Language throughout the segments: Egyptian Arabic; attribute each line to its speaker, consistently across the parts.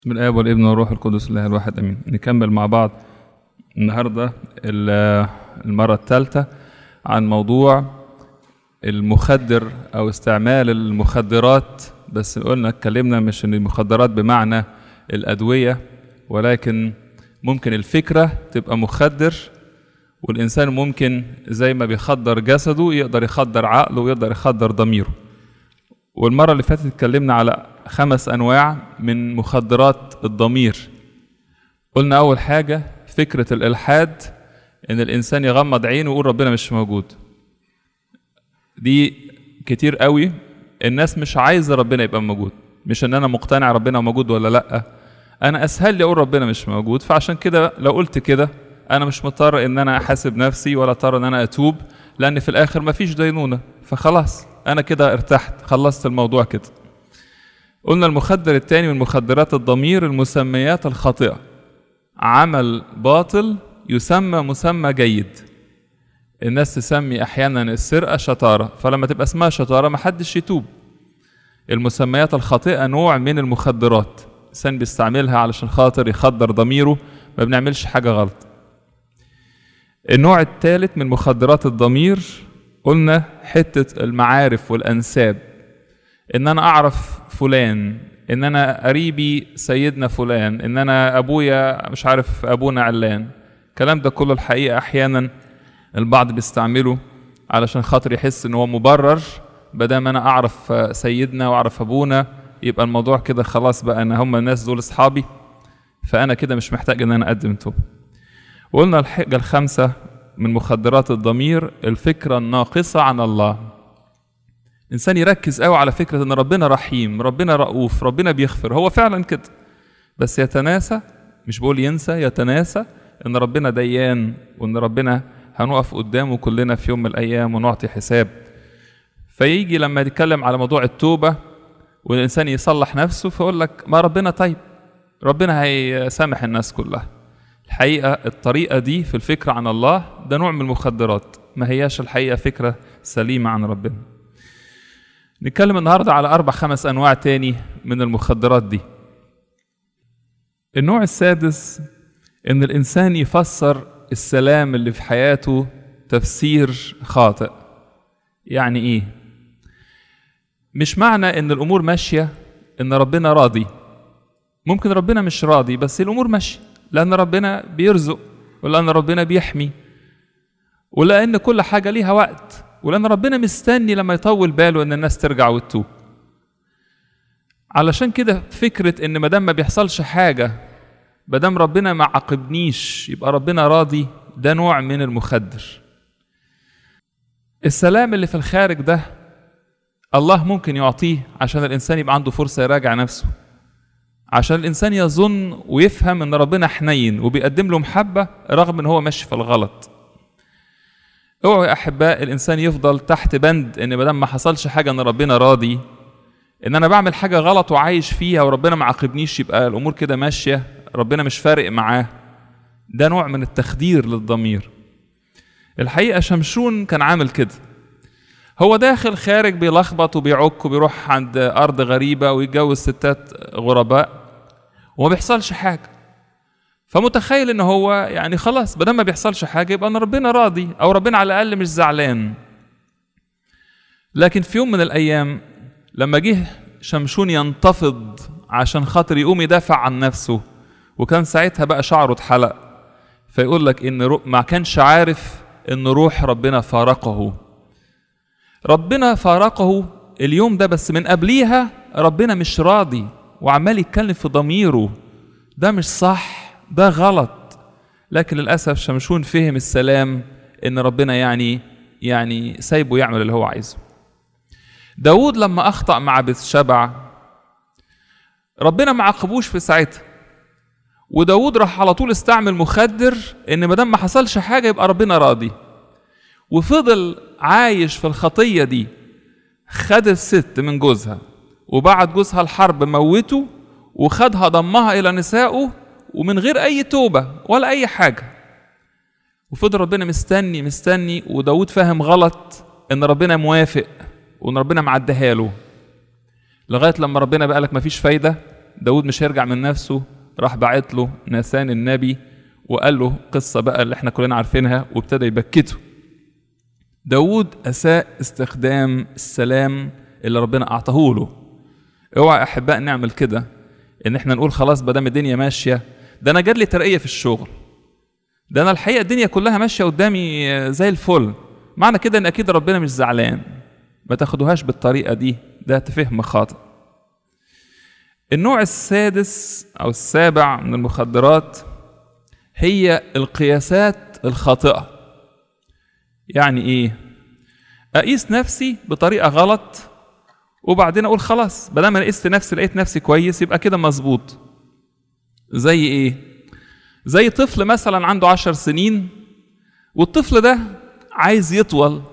Speaker 1: من الآب والابن والروح القدس الله الواحد امين نكمل مع بعض النهارده ال- المره الثالثه عن موضوع المخدر او استعمال المخدرات بس قلنا اتكلمنا مش ان المخدرات بمعنى الادويه ولكن ممكن الفكره تبقى مخدر والانسان ممكن زي ما بيخدر جسده يقدر يخدر عقله ويقدر يخدر ضميره والمره اللي فاتت اتكلمنا على خمس انواع من مخدرات الضمير قلنا اول حاجه فكره الالحاد ان الانسان يغمض عينه ويقول ربنا مش موجود دي كتير قوي الناس مش عايزه ربنا يبقى موجود مش ان انا مقتنع ربنا موجود ولا لا انا اسهل لي اقول ربنا مش موجود فعشان كده لو قلت كده انا مش مضطر ان انا احاسب نفسي ولا اضطر ان انا اتوب لان في الاخر مفيش دينونه فخلاص انا كده ارتحت خلصت الموضوع كده قلنا المخدر الثاني من مخدرات الضمير المسميات الخاطئه عمل باطل يسمى مسمى جيد الناس تسمي احيانا السرقه شطاره فلما تبقى اسمها شطاره محدش يتوب المسميات الخاطئه نوع من المخدرات الانسان بيستعملها علشان خاطر يخدر ضميره ما بنعملش حاجه غلط النوع الثالث من مخدرات الضمير قلنا حته المعارف والانساب ان انا اعرف فلان ان انا قريبي سيدنا فلان ان انا ابويا مش عارف ابونا علان الكلام ده كله الحقيقه احيانا البعض بيستعمله علشان خاطر يحس ان هو مبرر بدام انا اعرف سيدنا واعرف ابونا يبقى الموضوع كده خلاص بقى انا هم الناس دول اصحابي فانا كده مش محتاج ان انا اقدم توبه وقلنا الحاجه الخامسه من مخدرات الضمير الفكره الناقصه عن الله الانسان يركز قوي على فكره ان ربنا رحيم ربنا رؤوف ربنا بيغفر هو فعلا كده بس يتناسى مش بقول ينسى يتناسى ان ربنا ديان وان ربنا هنقف قدامه كلنا في يوم من الايام ونعطي حساب فيجي لما يتكلم على موضوع التوبه والانسان يصلح نفسه فيقول لك ما ربنا طيب ربنا هيسامح الناس كلها الحقيقه الطريقه دي في الفكره عن الله ده نوع من المخدرات ما هياش الحقيقه فكره سليمه عن ربنا نتكلم النهارده على اربع خمس انواع تاني من المخدرات دي النوع السادس ان الانسان يفسر السلام اللي في حياته تفسير خاطئ يعني ايه مش معنى ان الامور ماشيه ان ربنا راضي ممكن ربنا مش راضي بس الامور ماشيه لان ربنا بيرزق ولان ربنا بيحمي ولان كل حاجه ليها وقت ولان ربنا مستني لما يطول باله ان الناس ترجع وتتوب علشان كده فكره ان ما دام ما بيحصلش حاجه ما دام ربنا ما عاقبنيش يبقى ربنا راضي ده نوع من المخدر السلام اللي في الخارج ده الله ممكن يعطيه عشان الانسان يبقى عنده فرصه يراجع نفسه عشان الانسان يظن ويفهم ان ربنا حنين وبيقدم له محبه رغم ان هو ماشي في الغلط اوعوا يا احباء الانسان يفضل تحت بند ان ما دام ما حصلش حاجه ان ربنا راضي ان انا بعمل حاجه غلط وعايش فيها وربنا ما عاقبنيش يبقى الامور كده ماشيه ربنا مش فارق معاه ده نوع من التخدير للضمير الحقيقه شمشون كان عامل كده هو داخل خارج بيلخبط وبيعك وبيروح عند ارض غريبه ويتجوز ستات غرباء وما بيحصلش حاجه فمتخيل ان هو يعني خلاص بدل ما بيحصلش حاجه يبقى ان ربنا راضي او ربنا على الاقل مش زعلان لكن في يوم من الايام لما جه شمشون ينتفض عشان خاطر يقوم يدافع عن نفسه وكان ساعتها بقى شعره اتحلق فيقول لك ان رو... ما كانش عارف ان روح ربنا فارقه ربنا فارقه اليوم ده بس من قبليها ربنا مش راضي وعمال يتكلم في ضميره ده مش صح ده غلط لكن للاسف شمشون فهم السلام ان ربنا يعني يعني سايبه يعمل اللي هو عايزه داود لما اخطا مع بثشبع ربنا ما عاقبوش في ساعتها وداود راح على طول استعمل مخدر ان ما دام ما حصلش حاجه يبقى ربنا راضي وفضل عايش في الخطيه دي خد الست من جوزها وبعت جوزها الحرب موته وخدها ضمها الى نسائه ومن غير اي توبه ولا اي حاجه وفضل ربنا مستني مستني وداود فاهم غلط ان ربنا موافق وان ربنا معديها له لغايه لما ربنا بقى لك مفيش فايده داود مش هيرجع من نفسه راح بعت له ناسان النبي وقال له قصة بقى اللي احنا كلنا عارفينها وابتدى يبكته داود أساء استخدام السلام اللي ربنا أعطاه له اوعى أحباء نعمل كده إن احنا نقول خلاص بدام الدنيا ماشية ده أنا جات ترقية في الشغل ده أنا الحقيقة الدنيا كلها ماشية قدامي زي الفل معنى كده إن أكيد ربنا مش زعلان ما تاخدوهاش بالطريقة دي ده تفهم خاطئ النوع السادس أو السابع من المخدرات هي القياسات الخاطئة يعني إيه؟ أقيس نفسي بطريقة غلط وبعدين أقول خلاص بدل ما أنا قست نفسي لقيت نفسي كويس يبقى كده مظبوط زي إيه؟ زي طفل مثلا عنده عشر سنين والطفل ده عايز يطول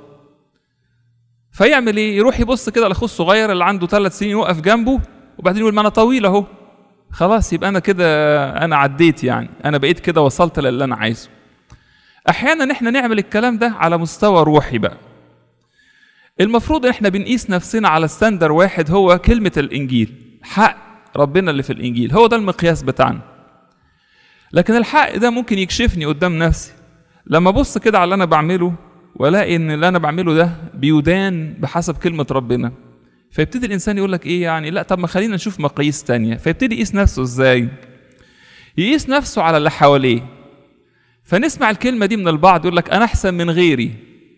Speaker 1: فيعمل ايه؟ يروح يبص كده لاخوه الصغير اللي عنده ثلاث سنين يوقف جنبه وبعدين يقول ما انا طويل اهو خلاص يبقى انا كده انا عديت يعني انا بقيت كده وصلت للي انا عايزه احيانا احنا نعمل الكلام ده على مستوى روحي بقى المفروض ان احنا بنقيس نفسنا على ستاندر واحد هو كلمه الانجيل حق ربنا اللي في الانجيل هو ده المقياس بتاعنا لكن الحق ده ممكن يكشفني قدام نفسي لما ابص كده على اللي انا بعمله والاقي ان اللي انا بعمله ده بيدان بحسب كلمه ربنا فيبتدي الانسان يقول لك ايه يعني لا طب ما خلينا نشوف مقاييس تانية فيبتدي يقيس نفسه ازاي يقيس نفسه على اللي حواليه فنسمع الكلمه دي من البعض يقول لك انا احسن من غيري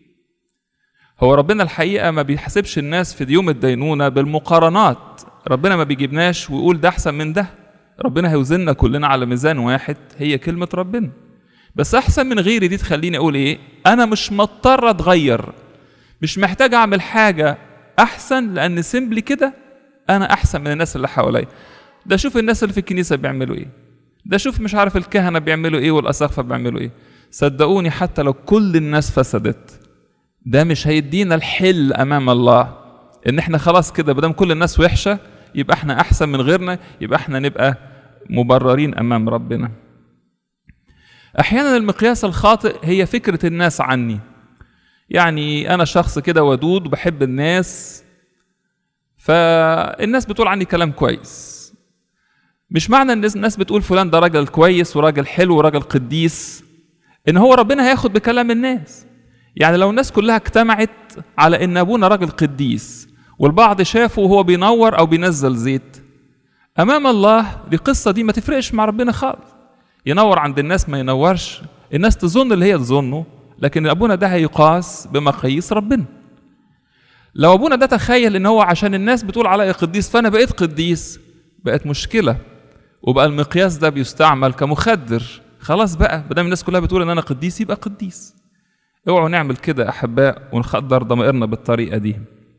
Speaker 1: هو ربنا الحقيقه ما بيحاسبش الناس في يوم الدينونه بالمقارنات ربنا ما بيجيبناش ويقول ده احسن من ده ربنا هيوزننا كلنا على ميزان واحد هي كلمه ربنا بس احسن من غيري دي تخليني اقول ايه انا مش مضطر اتغير مش محتاج اعمل حاجه احسن لان سيمبلي كده انا احسن من الناس اللي حواليا ده شوف الناس اللي في الكنيسه بيعملوا ايه ده شوف مش عارف الكهنه بيعملوا ايه والاساقفه بيعملوا ايه صدقوني حتى لو كل الناس فسدت ده مش هيدينا الحل امام الله ان احنا خلاص كده بدل كل الناس وحشه يبقى احنا احسن من غيرنا يبقى احنا نبقى مبررين امام ربنا احيانا المقياس الخاطئ هي فكره الناس عني يعني انا شخص كده ودود وبحب الناس فالناس بتقول عني كلام كويس مش معنى ان الناس بتقول فلان ده راجل كويس وراجل حلو وراجل قديس ان هو ربنا هياخد بكلام الناس يعني لو الناس كلها اجتمعت على ان ابونا راجل قديس والبعض شافه وهو بينور او بينزل زيت امام الله دي قصه دي ما تفرقش مع ربنا خالص ينور عند الناس ما ينورش الناس تظن اللي هي تظنه لكن ابونا ده هيقاس بمقاييس ربنا لو ابونا ده تخيل ان هو عشان الناس بتقول عليا قديس فانا بقيت قديس بقت مشكله وبقى المقياس ده بيستعمل كمخدر خلاص بقى بدل الناس كلها بتقول ان انا قديس يبقى قديس اوعوا نعمل كده احباء ونخدر ضمائرنا بالطريقه دي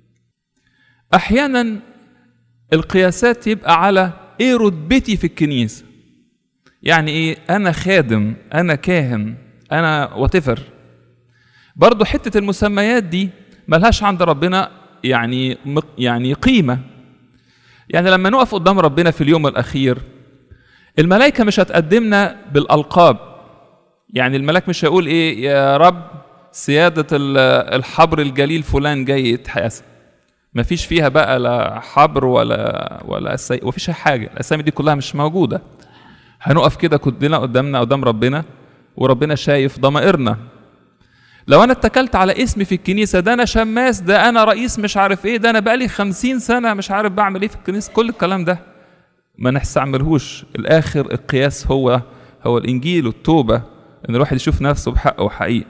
Speaker 1: احيانا القياسات يبقى على ايه رتبتي في الكنيسه يعني ايه انا خادم انا كاهن انا واتفر برضو حته المسميات دي ملهاش عند ربنا يعني يعني قيمه يعني لما نقف قدام ربنا في اليوم الاخير الملائكه مش هتقدمنا بالالقاب يعني الملاك مش هيقول ايه يا رب سياده الحبر الجليل فلان جاي يتحاسب مفيش فيها بقى لا حبر ولا ولا أسي... ومفيش حاجه الاسامي دي كلها مش موجوده هنقف كده كلنا قدامنا قدام ربنا وربنا شايف ضمائرنا لو انا اتكلت على اسمي في الكنيسه ده انا شماس ده انا رئيس مش عارف ايه ده انا بقالي خمسين سنه مش عارف بعمل ايه في الكنيسه كل الكلام ده ما نستعملهوش الاخر القياس هو هو الانجيل والتوبه ان الواحد يشوف نفسه بحق وحقيقه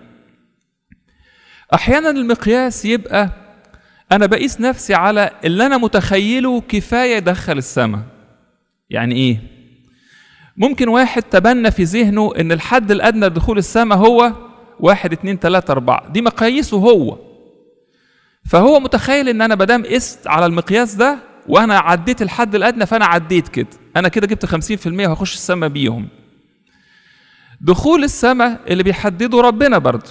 Speaker 1: احيانا المقياس يبقى انا بقيس نفسي على اللي انا متخيله كفايه يدخل السماء يعني ايه ممكن واحد تبنى في ذهنه ان الحد الادنى لدخول السماء هو واحد اتنين تلاتة اربعة دي مقاييسه هو فهو متخيل ان انا مدام قست على المقياس ده وانا عديت الحد الادنى فانا عديت كده انا كده جبت خمسين في المية وهخش السماء بيهم دخول السماء اللي بيحدده ربنا برضه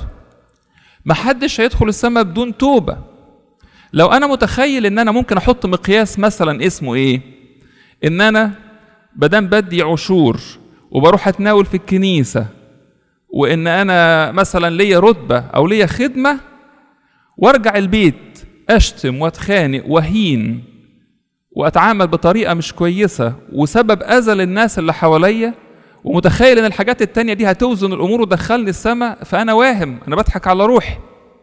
Speaker 1: محدش هيدخل السماء بدون توبة لو انا متخيل ان انا ممكن احط مقياس مثلا اسمه ايه ان انا بدام بدي عشور وبروح اتناول في الكنيسة وان انا مثلا ليا رتبة او ليا خدمة وارجع البيت اشتم واتخانق وهين واتعامل بطريقه مش كويسه وسبب اذى للناس اللي حواليا ومتخيل ان الحاجات التانية دي هتوزن الامور وتدخلني السماء فانا واهم انا بضحك على روحي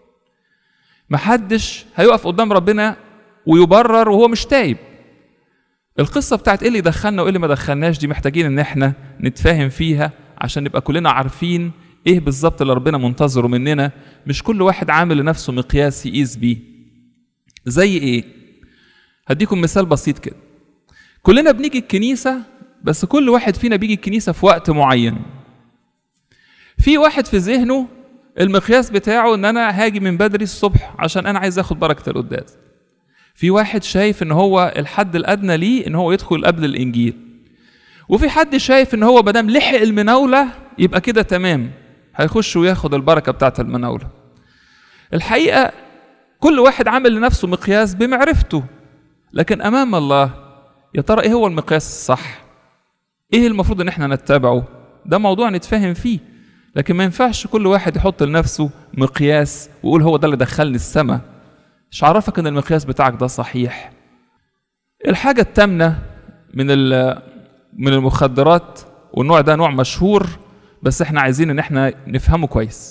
Speaker 1: محدش هيقف قدام ربنا ويبرر وهو مش تايب القصه بتاعت ايه اللي دخلنا وايه اللي ما دخلناش دي محتاجين ان احنا نتفاهم فيها عشان نبقى كلنا عارفين ايه بالظبط اللي ربنا منتظره مننا مش كل واحد عامل لنفسه مقياس يقيس بيه زي ايه هديكم مثال بسيط كده كلنا بنيجي الكنيسه بس كل واحد فينا بيجي الكنيسه في وقت معين في واحد في ذهنه المقياس بتاعه ان انا هاجي من بدري الصبح عشان انا عايز اخد بركه القداس في واحد شايف ان هو الحد الادنى ليه ان هو يدخل قبل الانجيل وفي حد شايف ان هو مادام لحق المناوله يبقى كده تمام هيخش وياخد البركه بتاعه المناوله الحقيقه كل واحد عامل لنفسه مقياس بمعرفته لكن امام الله يا ترى ايه هو المقياس الصح ايه المفروض ان احنا نتبعه ده موضوع نتفاهم فيه لكن ما ينفعش كل واحد يحط لنفسه مقياس ويقول هو ده اللي دخلني السماء مش عرفك ان المقياس بتاعك ده صحيح الحاجة التامنة من من المخدرات والنوع ده نوع مشهور بس احنا عايزين ان احنا نفهمه كويس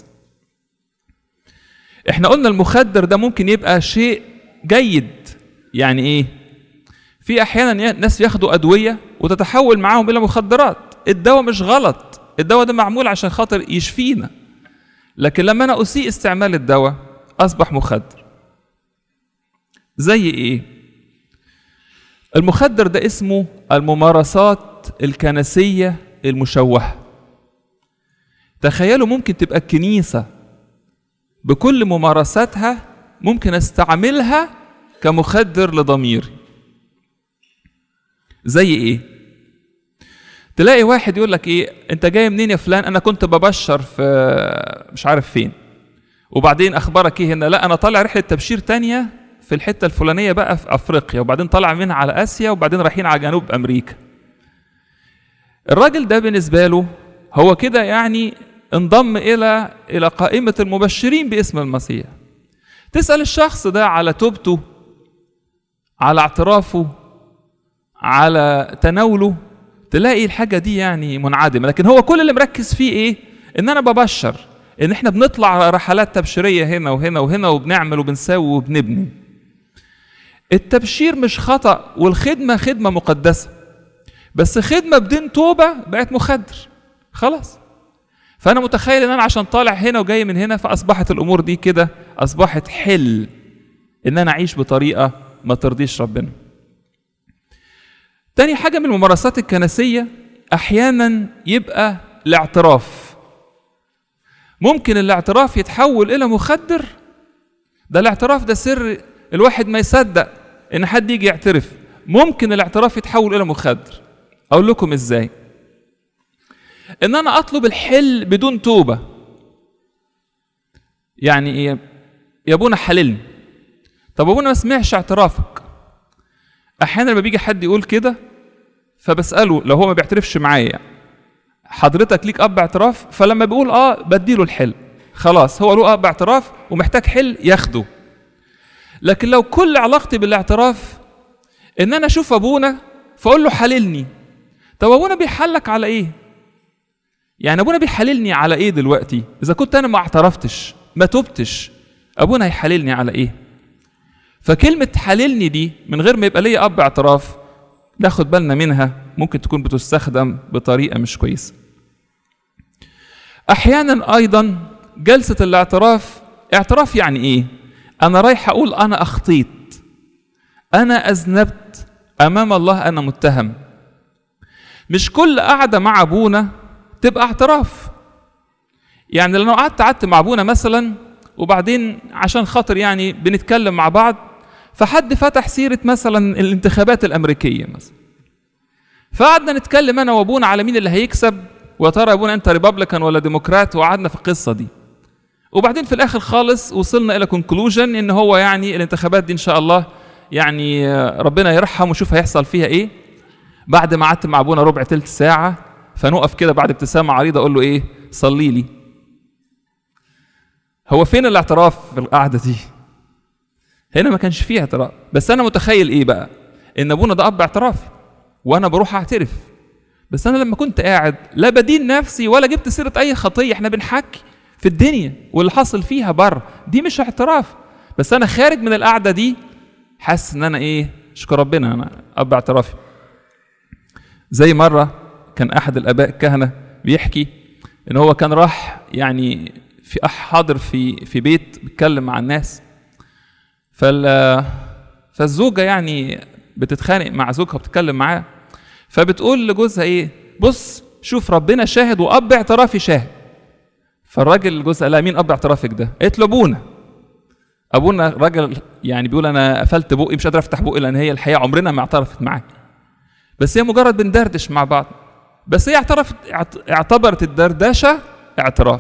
Speaker 1: احنا قلنا المخدر ده ممكن يبقى شيء جيد يعني ايه في احيانا ناس ياخدوا ادويه وتتحول معاهم الى مخدرات الدواء مش غلط الدواء ده معمول عشان خاطر يشفينا لكن لما انا اسيء استعمال الدواء اصبح مخدر زي ايه المخدر ده اسمه الممارسات الكنسيه المشوهه تخيلوا ممكن تبقى الكنيسه بكل ممارساتها ممكن استعملها كمخدر لضميري زي ايه تلاقي واحد يقول لك ايه انت جاي منين يا فلان انا كنت ببشر في مش عارف فين وبعدين اخبارك ايه هنا لا انا طالع رحله تبشير تانية في الحته الفلانيه بقى في افريقيا وبعدين طالع منها على اسيا وبعدين رايحين على جنوب امريكا الراجل ده بالنسبه له هو كده يعني انضم الى الى قائمه المبشرين باسم المسيح تسال الشخص ده على توبته على اعترافه على تناوله تلاقي الحاجة دي يعني منعدمة لكن هو كل اللي مركز فيه ايه ان انا ببشر ان احنا بنطلع رحلات تبشيرية هنا وهنا وهنا وبنعمل وبنسوي وبنبني التبشير مش خطأ والخدمة خدمة مقدسة بس خدمة بدون توبة بقت مخدر خلاص فأنا متخيل إن أنا عشان طالع هنا وجاي من هنا فأصبحت الأمور دي كده أصبحت حل إن أنا أعيش بطريقة ما ترضيش ربنا تاني حاجة من الممارسات الكنسية أحيانا يبقى الاعتراف ممكن الاعتراف يتحول إلى مخدر ده الاعتراف ده سر الواحد ما يصدق إن حد يجي يعترف ممكن الاعتراف يتحول إلى مخدر أقول لكم إزاي إن أنا أطلب الحل بدون توبة يعني إيه يا أبونا حللني طب أبونا ما سمعش اعترافك احيانا لما بيجي حد يقول كده فبساله لو هو ما بيعترفش معايا حضرتك ليك اب اعتراف فلما بيقول اه بديله الحل خلاص هو له اب اعتراف ومحتاج حل ياخده لكن لو كل علاقتي بالاعتراف ان انا اشوف ابونا فاقول له حللني طب ابونا بيحلك على ايه يعني ابونا بيحللني على ايه دلوقتي اذا كنت انا ما اعترفتش ما تبتش ابونا هيحللني على ايه فكلمة حللني دي من غير ما يبقى ليا أب اعتراف ناخد بالنا منها ممكن تكون بتستخدم بطريقة مش كويسة. أحيانا أيضا جلسة الاعتراف اعتراف يعني إيه؟ أنا رايح أقول أنا أخطيت أنا أذنبت أمام الله أنا متهم مش كل قعدة مع أبونا تبقى اعتراف يعني لو قعدت قعدت مع أبونا مثلا وبعدين عشان خاطر يعني بنتكلم مع بعض فحد فتح سيرة مثلا الانتخابات الأمريكية مثلا فقعدنا نتكلم أنا وأبونا على مين اللي هيكسب ويا ترى يا أبونا أنت ريبابليكان ولا ديمقراط وقعدنا في القصة دي وبعدين في الآخر خالص وصلنا إلى كونكلوجن إن هو يعني الانتخابات دي إن شاء الله يعني ربنا يرحم وشوف هيحصل فيها إيه بعد ما قعدت مع أبونا ربع تلت ساعة فنقف كده بعد ابتسامة عريضة أقول له إيه صلي لي هو فين الاعتراف في القعدة دي؟ هنا ما كانش فيها اعتراف بس أنا متخيل إيه بقى؟ ان ابونا ده اب اعترافي وانا بروح اعترف بس انا لما كنت قاعد لا بدين نفسي ولا جبت سيره اي خطيه احنا بنحكي في الدنيا واللي حاصل فيها بره دي مش اعتراف بس انا خارج من القعده دي حاسس ان انا ايه شكر ربنا انا اب اعترافي زي مره كان احد الاباء الكهنه بيحكي ان هو كان راح يعني في أح- حاضر في في بيت بيتكلم مع الناس فال فالزوجه يعني بتتخانق مع زوجها بتتكلم معاه فبتقول لجوزها ايه بص شوف ربنا شاهد واب اعترافي شاهد فالراجل جوزها لا مين اب اعترافك ده قالت له ابونا ابونا راجل يعني بيقول انا قفلت بقي مش قادر افتح بقي لان هي الحقيقه عمرنا ما اعترفت معاه بس هي مجرد بندردش مع بعض بس هي اعترفت اعت- اعتبرت الدردشه اعتراف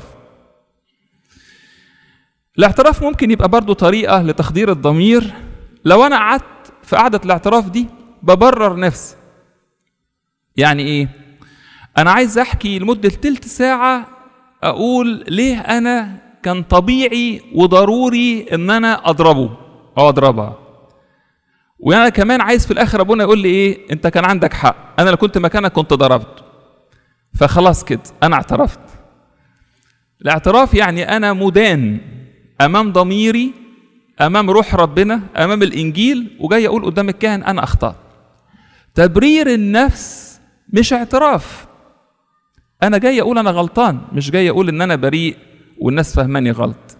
Speaker 1: الاعتراف ممكن يبقى برضو طريقة لتخدير الضمير لو أنا قعدت في قعدة الاعتراف دي ببرر نفسي يعني إيه؟ أنا عايز أحكي لمدة تلت ساعة أقول ليه أنا كان طبيعي وضروري إن أنا أضربه أو أضربها وأنا كمان عايز في الآخر أبونا يقول لي إيه؟ أنت كان عندك حق أنا لو كنت مكانك كنت ضربت فخلاص كده أنا اعترفت الاعتراف يعني انا مدان امام ضميري امام روح ربنا امام الانجيل وجاي اقول قدام الكاهن انا اخطات تبرير النفس مش اعتراف انا جاي اقول انا غلطان مش جاي اقول ان انا بريء والناس فهماني غلط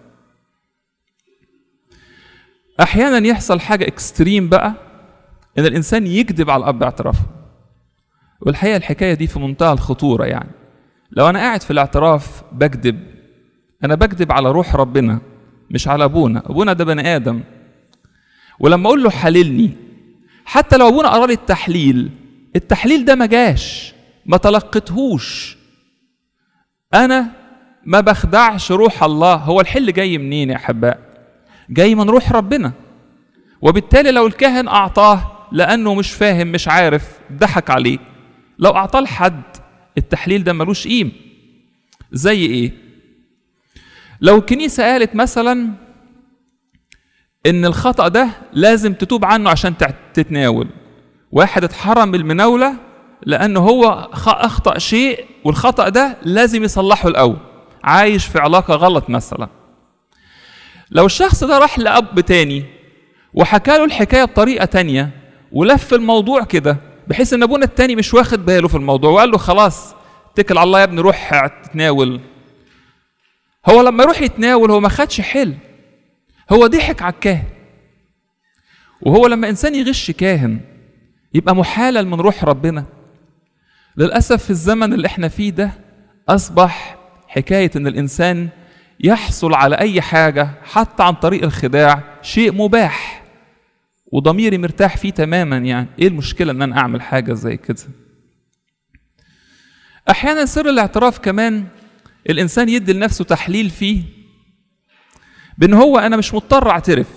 Speaker 1: احيانا يحصل حاجه اكستريم بقى ان الانسان يكذب على الاب اعترافه والحقيقه الحكايه دي في منتهى الخطوره يعني لو انا قاعد في الاعتراف بكذب انا بكذب على روح ربنا مش على ابونا ابونا ده بني ادم ولما اقول له حللني حتى لو ابونا قرا لي التحليل التحليل ده ما جاش ما تلقتهوش انا ما بخدعش روح الله هو الحل جاي منين يا احباء جاي من روح ربنا وبالتالي لو الكاهن اعطاه لانه مش فاهم مش عارف ضحك عليه لو اعطاه لحد التحليل ده ملوش قيمه زي ايه لو الكنيسه قالت مثلا ان الخطا ده لازم تتوب عنه عشان تع- تتناول واحد اتحرم من المناوله لانه هو خ- اخطا شيء والخطا ده لازم يصلحه الاول عايش في علاقه غلط مثلا لو الشخص ده راح لاب تاني وحكى له الحكايه بطريقه تانية ولف الموضوع كده بحيث ان ابونا التاني مش واخد باله في الموضوع وقال له خلاص اتكل على الله يا ابني روح تتناول هو لما يروح يتناول هو ما خدش حل هو ضحك على الكاهن وهو لما انسان يغش كاهن يبقى محالل من روح ربنا للاسف في الزمن اللي احنا فيه ده اصبح حكايه ان الانسان يحصل على اي حاجه حتى عن طريق الخداع شيء مباح وضميري مرتاح فيه تماما يعني ايه المشكله ان انا اعمل حاجه زي كده احيانا سر الاعتراف كمان الانسان يدي لنفسه تحليل فيه بان هو انا مش مضطر اعترف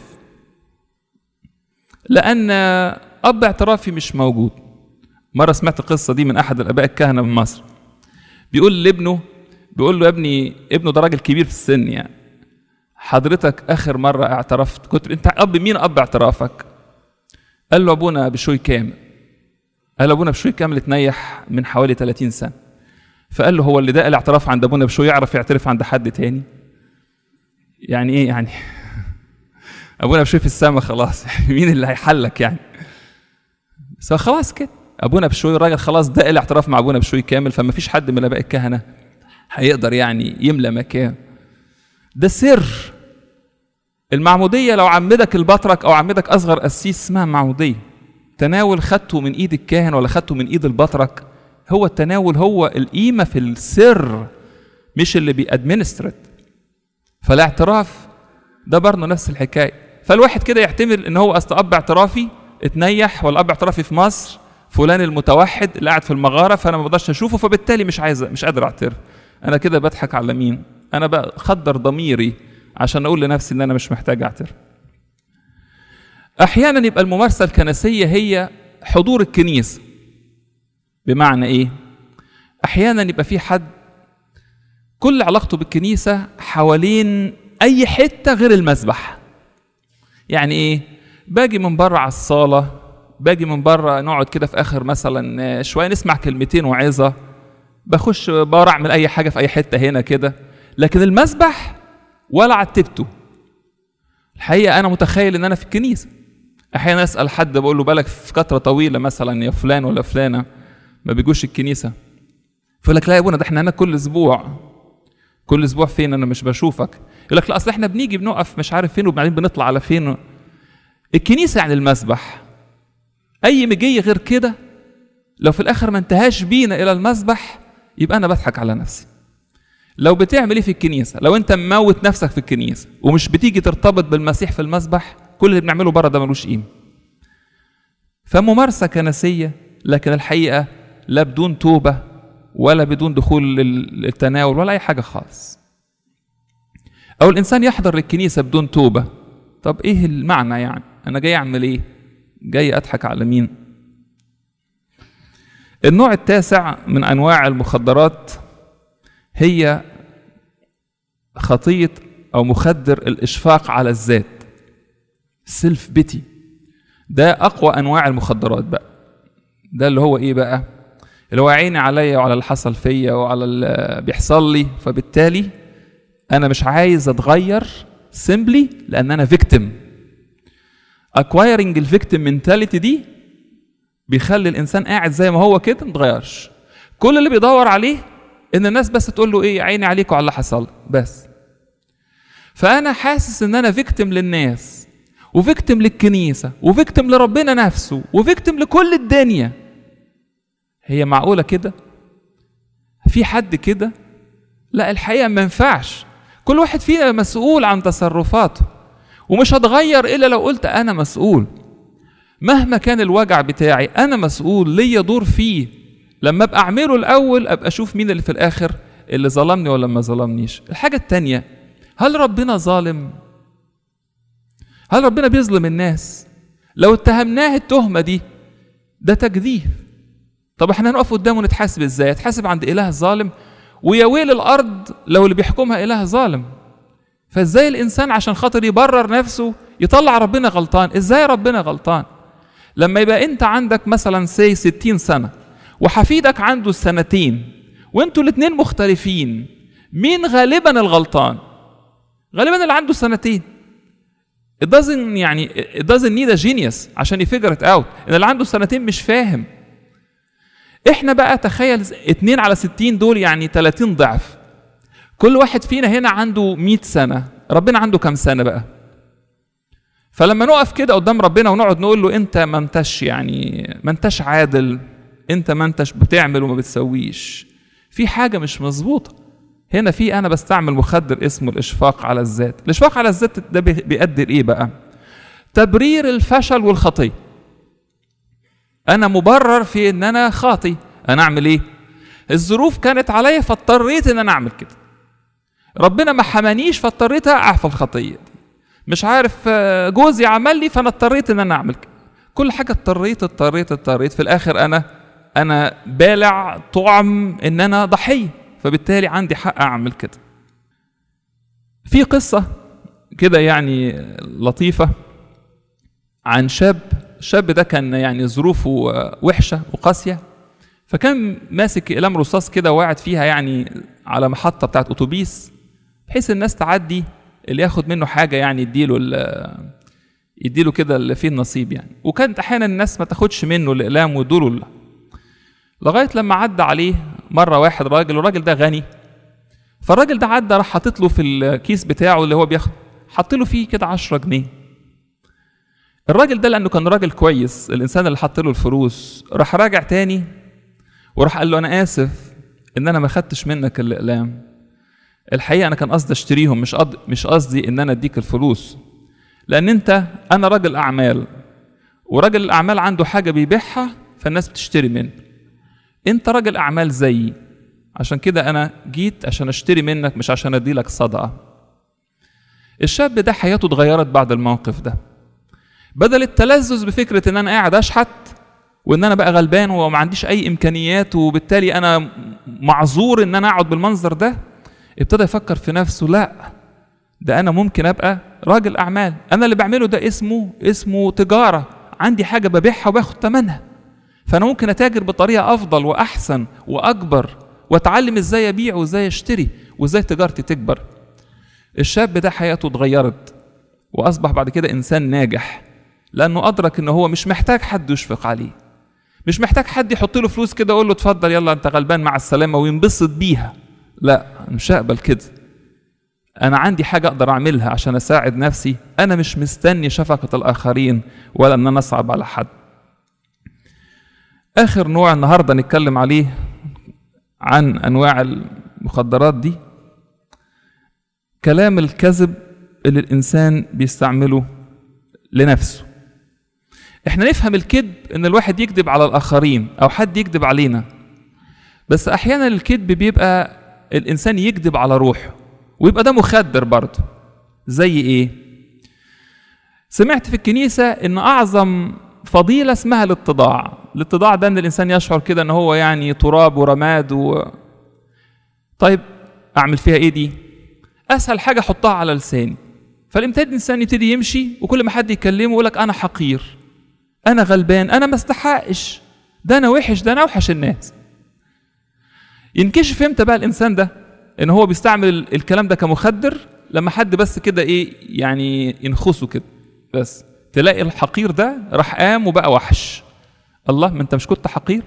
Speaker 1: لان اب اعترافي مش موجود مره سمعت القصه دي من احد الاباء الكهنه من مصر بيقول لابنه بيقول له يا ابني ابنه ده راجل كبير في السن يعني حضرتك اخر مره اعترفت كنت انت اب مين اب اعترافك قال له ابونا بشوي كامل قال له ابونا بشوي كامل اتنيح من حوالي 30 سنه فقال له هو اللي ده الاعتراف عند ابونا بشوي يعرف يعترف عند حد تاني يعني ايه يعني ابونا بشوي في السما خلاص يعني مين اللي هيحلك يعني بس هو خلاص كده ابونا بشوي الراجل خلاص ده الاعتراف مع ابونا بشوي كامل فما فيش حد من اباء الكهنه هيقدر يعني يملى مكان ده سر المعمودية لو عمدك البطرك أو عمدك أصغر قسيس اسمها معمودية تناول خدته من إيد الكاهن ولا خدته من إيد البطرك هو التناول هو القيمة في السر مش اللي بيأدمنسترت فالاعتراف ده برضه نفس الحكاية فالواحد كده يحتمل إن هو أصل أب اعترافي اتنيح ولا أب اعترافي في مصر فلان المتوحد اللي قاعد في المغارة فأنا ما بقدرش أشوفه فبالتالي مش عايز مش قادر أعترف أنا كده بضحك على مين؟ أنا بخدر ضميري عشان اقول لنفسي ان انا مش محتاج اعترف احيانا يبقى الممارسه الكنسيه هي حضور الكنيسه بمعنى ايه احيانا يبقى في حد كل علاقته بالكنيسه حوالين اي حته غير المسبح يعني ايه باجي من بره على الصاله باجي من بره نقعد كده في اخر مثلا شويه نسمع كلمتين وعظه بخش بره اعمل اي حاجه في اي حته هنا كده لكن المسبح ولا عتبته الحقيقه انا متخيل ان انا في الكنيسه احيانا اسال حد بقول له بالك في فتره طويله مثلا يا فلان ولا فلانه ما بيجوش الكنيسه فيقول لك لا يا ابونا ده احنا هنا كل اسبوع كل اسبوع فين انا مش بشوفك يقول لك لا اصل احنا بنيجي بنقف مش عارف فين وبعدين بنطلع على فين الكنيسه يعني المسبح اي مجي غير كده لو في الاخر ما انتهاش بينا الى المسبح يبقى انا بضحك على نفسي لو بتعمل ايه في الكنيسه لو انت مموت نفسك في الكنيسه ومش بتيجي ترتبط بالمسيح في المسبح كل اللي بنعمله بره ده ملوش قيمه فممارسه كنسيه لكن الحقيقه لا بدون توبه ولا بدون دخول للتناول ولا اي حاجه خالص او الانسان يحضر الكنيسه بدون توبه طب ايه المعنى يعني انا جاي اعمل ايه جاي اضحك على مين النوع التاسع من انواع المخدرات هي خطيه او مخدر الاشفاق على الذات سيلف بيتي ده اقوى انواع المخدرات بقى ده اللي هو ايه بقى اللي هو عيني عليا وعلى اللي حصل فيا وعلى اللي بيحصل لي فبالتالي انا مش عايز اتغير سيمبلي لان انا فيكتيم اكوايرنج الفيكتيم منتاليتي دي بيخلي الانسان قاعد زي ما هو كده متغيرش كل اللي بيدور عليه ان الناس بس تقول له ايه عيني عليك وعلى اللي حصل بس فانا حاسس ان انا فيكتيم للناس وفيكتيم للكنيسه وفيكتيم لربنا نفسه وفيكتيم لكل الدنيا هي معقوله كده في حد كده لا الحقيقه ما ينفعش كل واحد فينا مسؤول عن تصرفاته ومش هتغير الا لو قلت انا مسؤول مهما كان الوجع بتاعي انا مسؤول ليا دور فيه لما ابقى اعمله الاول ابقى اشوف مين اللي في الاخر اللي ظلمني ولا ما ظلمنيش الحاجه التانية هل ربنا ظالم هل ربنا بيظلم الناس لو اتهمناه التهمه دي ده تجديف طب احنا هنقف قدامه نتحاسب ازاي نتحاسب عند اله ظالم ويا ويل الارض لو اللي بيحكمها اله ظالم فازاي الانسان عشان خاطر يبرر نفسه يطلع ربنا غلطان ازاي ربنا غلطان لما يبقى انت عندك مثلا سي 60 سنه وحفيدك عنده سنتين وانتوا الاثنين مختلفين مين غالبا الغلطان غالبا اللي عنده سنتين it doesn't يعني it doesn't need a genius عشان يفجر it out ان اللي عنده سنتين مش فاهم احنا بقى تخيل اتنين على ستين دول يعني 30 ضعف كل واحد فينا هنا عنده 100 سنة ربنا عنده كام سنة بقى فلما نقف كده قدام ربنا ونقعد نقول له انت ما انتش يعني ما انتش عادل انت ما انتش بتعمل وما بتسويش في حاجة مش مظبوطة هنا في انا بستعمل مخدر اسمه الاشفاق على الذات الاشفاق على الذات ده بيؤدي لايه بقى تبرير الفشل والخطيه انا مبرر في ان انا خاطي انا اعمل ايه الظروف كانت عليا فاضطريت ان انا اعمل كده ربنا ما حمانيش فاضطريت اقع في الخطيه دي مش عارف جوزي عمل لي فانا اضطريت ان انا اعمل كده كل حاجه اضطريت اضطريت اضطريت في الاخر انا انا بالع طعم ان انا ضحيه فبالتالي عندي حق اعمل كده في قصه كده يعني لطيفه عن شاب الشاب ده كان يعني ظروفه وحشه وقاسيه فكان ماسك اقلام رصاص كده وقاعد فيها يعني على محطه بتاعت اتوبيس بحيث الناس تعدي اللي ياخد منه حاجه يعني يديله يديله كده اللي فيه النصيب يعني وكانت احيانا الناس ما تاخدش منه الاقلام ويدوله لغايه لما عدى عليه مره واحد راجل والراجل ده غني فالراجل ده عدى راح حاطط له في الكيس بتاعه اللي هو بياخد حط له فيه كده 10 جنيه الراجل ده لانه كان راجل كويس الانسان اللي حط له الفلوس راح راجع تاني وراح قال له انا اسف ان انا ما خدتش منك الاقلام الحقيقه انا كان قصدي اشتريهم مش قصدي مش قصدي ان انا اديك الفلوس لان انت انا راجل اعمال وراجل الاعمال عنده حاجه بيبيعها فالناس بتشتري منه انت راجل اعمال زيي عشان كده انا جيت عشان اشتري منك مش عشان ادي لك صدقه الشاب ده حياته اتغيرت بعد الموقف ده بدل التلذذ بفكره ان انا قاعد اشحت وان انا بقى غلبان وما عنديش اي امكانيات وبالتالي انا معذور ان انا اقعد بالمنظر ده ابتدى يفكر في نفسه لا ده انا ممكن ابقى راجل اعمال انا اللي بعمله ده اسمه اسمه تجاره عندي حاجه ببيعها وباخد ثمنها فانا ممكن اتاجر بطريقه افضل واحسن واكبر واتعلم ازاي ابيع وازاي اشتري وازاي تجارتي تكبر الشاب ده حياته اتغيرت واصبح بعد كده انسان ناجح لانه ادرك ان هو مش محتاج حد يشفق عليه مش محتاج حد يحط له فلوس كده يقول له اتفضل يلا انت غلبان مع السلامه وينبسط بيها لا مش هقبل كده انا عندي حاجه اقدر اعملها عشان اساعد نفسي انا مش مستني شفقه الاخرين ولا ان انا اصعب على حد اخر نوع النهارده نتكلم عليه عن انواع المخدرات دي كلام الكذب اللي الانسان بيستعمله لنفسه احنا نفهم الكذب ان الواحد يكذب على الاخرين او حد يكذب علينا بس احيانا الكذب بيبقى الانسان يكذب على روحه ويبقى ده مخدر برضه زي ايه سمعت في الكنيسة ان اعظم فضيلة اسمها الاتضاع الاتضاع ده ان الانسان يشعر كده ان هو يعني تراب ورماد و... طيب اعمل فيها ايه دي اسهل حاجة احطها على لساني فالامتداد الانسان يبتدي يمشي وكل ما حد يكلمه يقول لك انا حقير انا غلبان انا ما استحقش ده انا وحش ده انا اوحش الناس ينكشف امتى بقى الانسان ده ان هو بيستعمل الكلام ده كمخدر لما حد بس كده ايه يعني ينخسه كده بس تلاقي الحقير ده راح قام وبقى وحش الله ما انت مش كنت حقير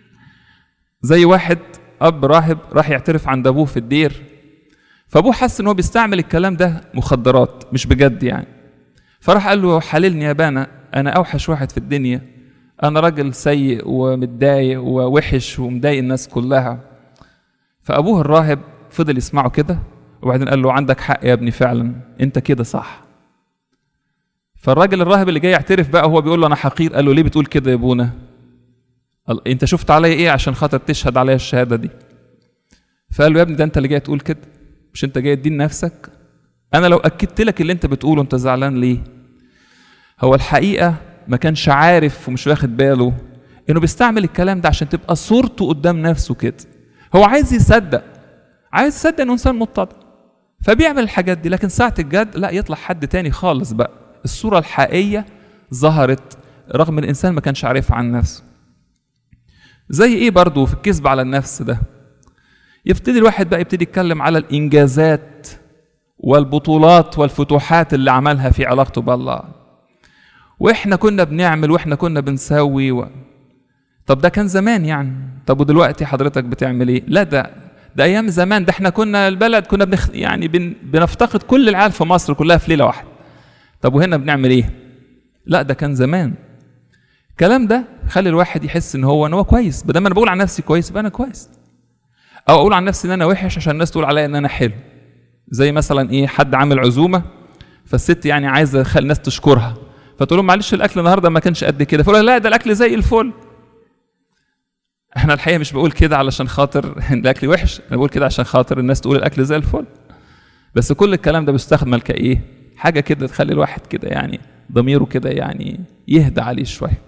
Speaker 1: زي واحد اب راهب راح يعترف عند ابوه في الدير فابوه حس ان هو بيستعمل الكلام ده مخدرات مش بجد يعني فراح قال له حللني يا بانا انا اوحش واحد في الدنيا انا راجل سيء ومتضايق ووحش ومضايق الناس كلها فابوه الراهب فضل يسمعه كده وبعدين قال له عندك حق يا ابني فعلا انت كده صح فالراجل الراهب اللي جاي يعترف بقى هو بيقول له انا حقير قال له ليه بتقول كده يا ابونا قال انت شفت عليا ايه عشان خاطر تشهد عليا الشهاده دي فقال له يا ابني ده انت اللي جاي تقول كده مش انت جاي تدين نفسك انا لو اكدت لك اللي انت بتقوله انت زعلان ليه هو الحقيقه ما كانش عارف ومش واخد باله انه بيستعمل الكلام ده عشان تبقى صورته قدام نفسه كده هو عايز يصدق عايز يصدق انه انسان متضع فبيعمل الحاجات دي لكن ساعة الجد لا يطلع حد تاني خالص بقى الصورة الحقيقية ظهرت رغم الإنسان ما كانش عارفها عن نفسه زي إيه برضو في الكذب على النفس ده يبتدي الواحد بقى يبتدي يتكلم على الإنجازات والبطولات والفتوحات اللي عملها في علاقته بالله وإحنا كنا بنعمل وإحنا كنا بنسوي و... طب ده كان زمان يعني طب ودلوقتي حضرتك بتعمل ايه لا ده ده ايام زمان ده احنا كنا البلد كنا بنخ... يعني بن... بنفتقد كل العيال في مصر كلها في ليله واحده طب وهنا بنعمل ايه لا ده كان زمان الكلام ده خلي الواحد يحس ان هو ان هو كويس بدل ما انا بقول عن نفسي كويس يبقى انا كويس او اقول عن نفسي ان انا وحش عشان الناس تقول عليا ان انا حلو زي مثلا ايه حد عامل عزومه فالست يعني عايزه خل الناس تشكرها فتقول لهم معلش الاكل النهارده ما كانش قد كده فقول لا ده الاكل زي الفل احنا الحقيقه مش بقول كده علشان خاطر الاكل وحش انا بقول كده عشان خاطر الناس تقول الاكل زي الفل بس كل الكلام ده بيستخدم كايه حاجه كده تخلي الواحد كده يعني ضميره كده يعني يهدى عليه شويه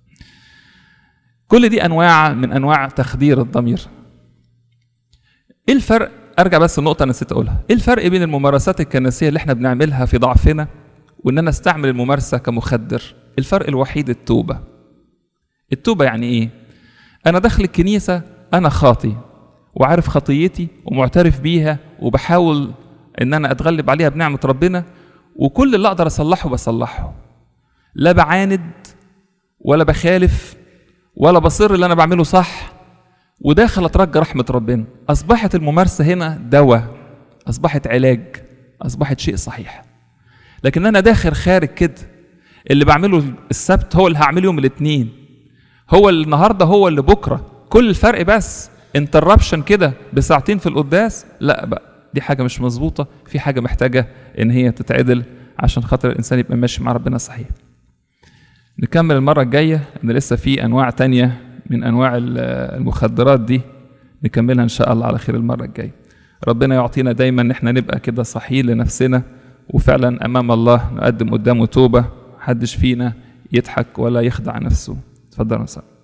Speaker 1: كل دي انواع من انواع تخدير الضمير ايه الفرق ارجع بس النقطه انا نسيت اقولها ايه الفرق بين الممارسات الكنسيه اللي احنا بنعملها في ضعفنا وان انا استعمل الممارسه كمخدر الفرق الوحيد التوبه التوبه يعني ايه انا داخل الكنيسه انا خاطي وعارف خطيتي ومعترف بيها وبحاول ان انا اتغلب عليها بنعمه ربنا وكل اللي اقدر اصلحه بصلحه لا بعاند ولا بخالف ولا بصر اللي انا بعمله صح وداخل اترجى رحمه ربنا اصبحت الممارسه هنا دواء اصبحت علاج اصبحت شيء صحيح لكن انا داخل خارج كده اللي بعمله السبت هو اللي هعمله يوم الاثنين هو اللي النهارده هو اللي بكره كل الفرق بس انتربشن كده بساعتين في القداس لا بقى دي حاجه مش مظبوطه في حاجه محتاجه ان هي تتعدل عشان خاطر الانسان يبقى ماشي مع ربنا صحيح نكمل المره الجايه ان لسه في انواع تانية من انواع المخدرات دي نكملها ان شاء الله على خير المره الجايه ربنا يعطينا دايما ان احنا نبقى كده صحيين لنفسنا وفعلا امام الله نقدم قدامه توبه محدش فينا يضحك ولا يخدع نفسه اتفضل يا